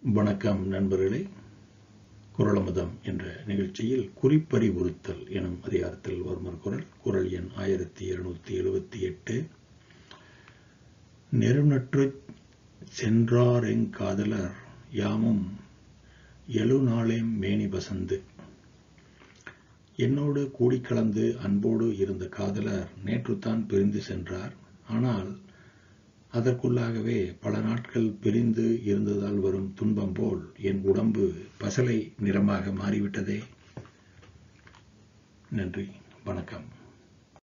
வணக்கம் நண்பர்களே குரலமுதம் என்ற நிகழ்ச்சியில் குறிப்பறிவுறுத்தல் எனும் அதிகாரத்தில் வரும் ஒரு குரல் குரல் எண் ஆயிரத்தி இருநூத்தி எழுபத்தி எட்டு நெருநற்றுச் சென்றாரெங் காதலர் யாமும் எழுநாளேம் மேனி பசந்து என்னோடு கூடிக்கலந்து அன்போடு இருந்த காதலர் நேற்றுத்தான் பிரிந்து சென்றார் ஆனால் அதற்குள்ளாகவே பல நாட்கள் பிரிந்து இருந்ததால் வரும் துன்பம் போல் என் உடம்பு பசலை நிறமாக மாறிவிட்டதே நன்றி வணக்கம்